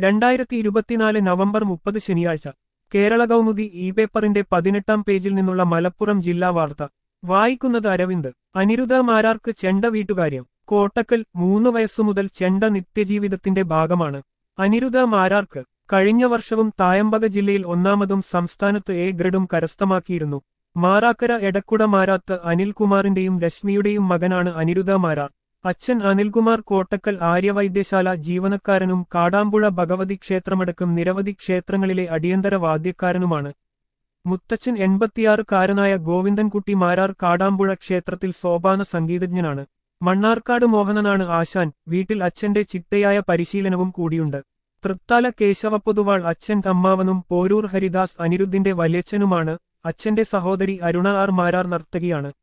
രണ്ടായിരത്തി ഇരുപത്തിനാല് നവംബർ മുപ്പത് ശനിയാഴ്ച കേരള കൗമുദി ഇ പേപ്പറിന്റെ പതിനെട്ടാം പേജിൽ നിന്നുള്ള മലപ്പുറം ജില്ലാ വാർത്ത വായിക്കുന്നത് അരവിന്ദ് അനിരുദ്ധ മാരാർക്ക് ചെണ്ട വീട്ടുകാര്യം കോട്ടക്കൽ മൂന്ന് വയസ്സുമുതൽ ചെണ്ട നിത്യജീവിതത്തിന്റെ ഭാഗമാണ് അനിരുദ്ധ മാരാർക്ക് കഴിഞ്ഞ വർഷവും തായമ്പക ജില്ലയിൽ ഒന്നാമതും സംസ്ഥാനത്ത് എ ഗ്രഡും കരസ്ഥമാക്കിയിരുന്നു മാറാക്കര എടക്കുട മാരാത്ത് അനിൽകുമാറിന്റെയും രശ്മിയുടെയും മകനാണ് അനിരുദ്ധ മാരാർ അച്ഛൻ അനിൽകുമാർ കോട്ടക്കൽ ആര്യവൈദ്യശാല ജീവനക്കാരനും കാടാമ്പുഴ ഭഗവതി ക്ഷേത്രമടക്കം നിരവധി ക്ഷേത്രങ്ങളിലെ അടിയന്തര വാദ്യക്കാരനുമാണ് മുത്തച്ഛൻ എൺപത്തിയാറുകാരനായ ഗോവിന്ദൻകുട്ടി മാരാർ കാടാമ്പുഴ ക്ഷേത്രത്തിൽ സോപാന സംഗീതജ്ഞനാണ് മണ്ണാർക്കാട് മോഹനനാണ് ആശാൻ വീട്ടിൽ അച്ഛന്റെ ചിട്ടയായ പരിശീലനവും കൂടിയുണ്ട് തൃത്താല കേശവപ്പൊതുവാൾ അച്ഛൻ അമ്മാവനും പോരൂർ ഹരിദാസ് അനിരുദ്ധിന്റെ വല്യച്ഛനുമാണ് അച്ഛന്റെ സഹോദരി അരുണ ആർ മാരാർ നർത്തകിയാണ്